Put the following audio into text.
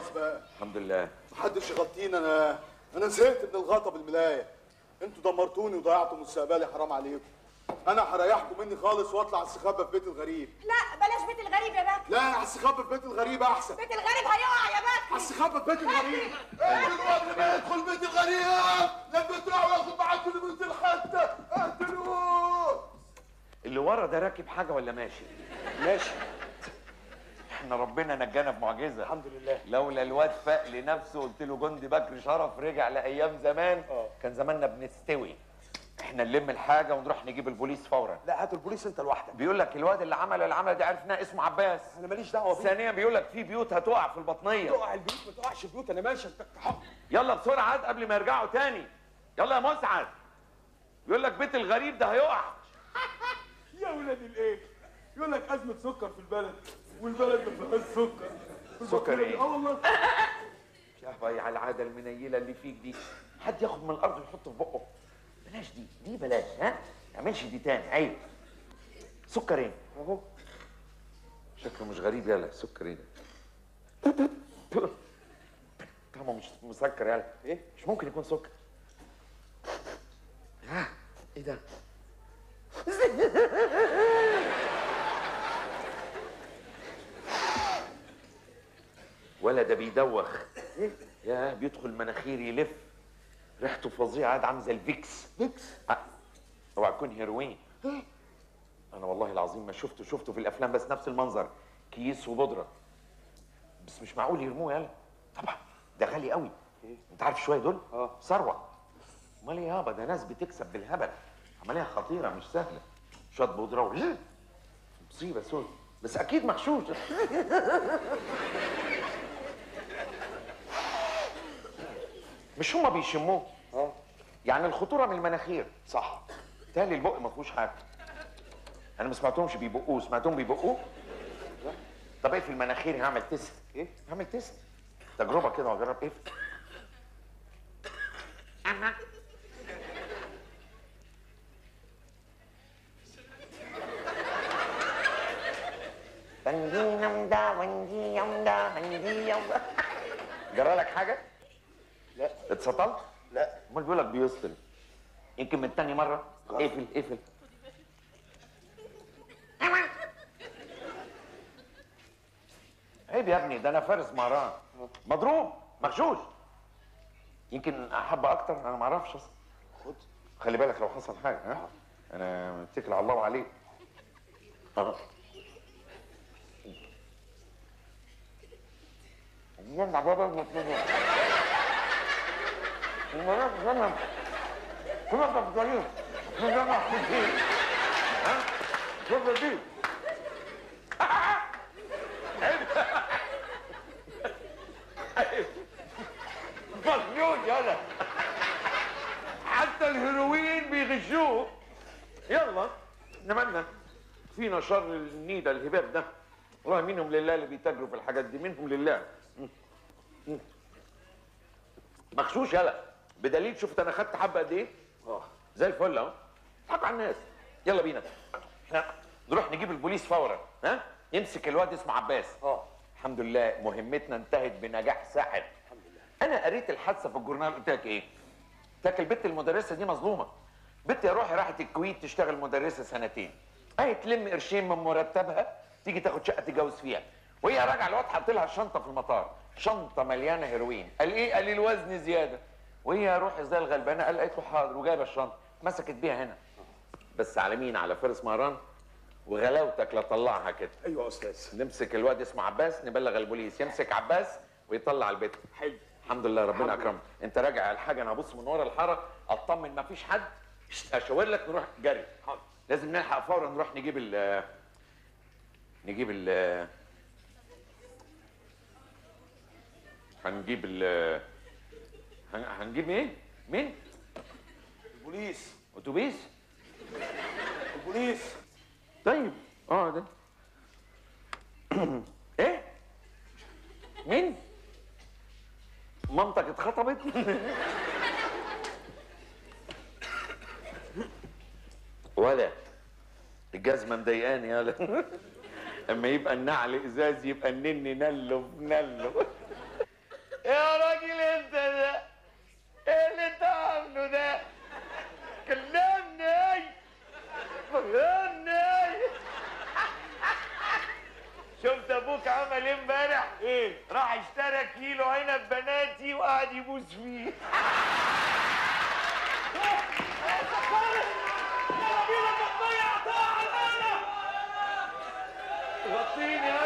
خلاص بقى الحمد لله محدش يغطيني انا انا زهقت من الغطا بالملايه انتوا دمرتوني وضيعتوا مستقبلي حرام عليكم انا هريحكم مني خالص واطلع استخبى في بيت الغريب لا بلاش بيت الغريب يا بكر لا انا هستخبى في بيت الغريب احسن بيت الغريب هيقع يا بكر هستخبى في بيت الغريب الوقت ما يدخل بيت الغريب لما تروحوا ياخد معاكم بنت الحتة اقتلوه اللي ورا ده راكب حاجه ولا ماشي ماشي احنا ربنا نجانا بمعجزه الحمد لله لولا الواد فاق لنفسه قلت له جندي بكر شرف رجع لايام زمان اه. كان زماننا بنستوي احنا نلم الحاجه ونروح نجيب البوليس فورا لا هات البوليس انت لوحدك بيقول لك الواد اللي عمل العمله دي عرفناه اسمه عباس انا ماليش دعوه بيه ثانيا بيقول لك في بيوت هتقع في البطنيه تقع البيوت ما تقعش بيوت انا ماشي انت حق. يلا بسرعه عاد قبل ما يرجعوا تاني يلا يا مسعد يقول لك بيت الغريب ده هيقع يا ولاد الايه يقول لك ازمه سكر في البلد والبلد ما فيهاش سكر سكر ايه؟ اه والله يا باي على العاده المنيله اللي فيك دي حد ياخد من الارض ويحطه في بقه بلاش دي دي بلاش ها ما تعملش دي تاني عيب سكرين اهو شكله مش غريب يالا سكرين طعمه مش مسكر يالا ايه مش ممكن يكون سكر ها ايه ده ولا ده بيدوخ ايه يا بيدخل مناخير يلف ريحته فظيعه قاعد عامل زي الفيكس فيكس اوعى تكون هيروين انا والله العظيم ما شفته شفته في الافلام بس نفس المنظر كيس وبودره بس مش معقول يرموه يالا طبعا ده غالي قوي انت عارف شويه دول اه. ثروه امال ايه يابا ده ناس بتكسب بالهبل عمليه خطيره مش سهله شويه بودره و مصيبه سود بس اكيد مغشوش مش هما بيشموه اه يعني الخطوره من المناخير صح تالي البق ما فيهوش حاجه انا ما سمعتهمش بيبقوه سمعتهم بيبقوه طب ايه في المناخير هعمل تيست ايه هعمل تيست تجربه كده واجرب ايه بندي نمدا بندي يمدا بندي يمدا جرى لك حاجه؟ لا اتسطلت؟ لا امال بيقول لك بيسطل يمكن من تاني مره اقفل اقفل عيب يا ابني ده انا فارس مهران مضروب مغشوش يمكن احب اكتر انا ما اعرفش اصلا خد خلي بالك لو حصل حاجه ها انا متكل على الله وعليك اه يلا بابا مطلوب المرات زمن كل ما تفضلين كل ما تفضلين ها شوف دي مجنون يلا حتى الهيروين بيغشوه يلا نمنا فينا شر النيدة الهباب ده والله منهم لله اللي بيتاجروا في الحاجات دي منهم لله م. م. مغشوش يلا بدليل شفت انا خدت حبه قد ايه اه زي الفل اهو حق على الناس يلا بينا احنا نروح نجيب البوليس فورا ها يمسك الواد اسمه عباس اه الحمد لله مهمتنا انتهت بنجاح ساحر الحمد لله انا قريت الحادثه في الجورنال قلت لك ايه قلت لك البت المدرسه دي مظلومه بنت يا روحي راحت الكويت تشتغل مدرسه سنتين اهي تلم قرشين من مرتبها تيجي تاخد شقه تتجوز فيها وهي راجعه الواد حاط لها الشنطه في المطار شنطه مليانه هيروين قال ايه قال لي الوزن زياده وهي يا روحي زي الغلبانه قال قالت له حاضر وجايبه الشنطه مسكت بيها هنا بس على مين على فارس مهران وغلاوتك لا طلعها كده ايوه يا استاذ نمسك الواد اسمه عباس نبلغ البوليس يمسك عباس ويطلع البيت حلو الحمد لله ربنا اكرمك انت راجع على الحاجه انا هبص من ورا الحاره اطمن ما فيش حد اشاور لك نروح جري حاضر لازم نلحق فورا نروح نجيب ال نجيب ال هنجيب ال هن- هنجيب ايه؟ مين؟ البوليس اتوبيس؟ البوليس طيب اه ده ايه؟ مين؟ مامتك اتخطبت؟ ولا الجزمه مضايقاني يالا اما يبقى النعل ازاز يبقى النني نلو في نلو ابوك عمل ايه امبارح؟ ايه راح اشترى كيلو عنب بناتي وقعد يبوس فيه غطيني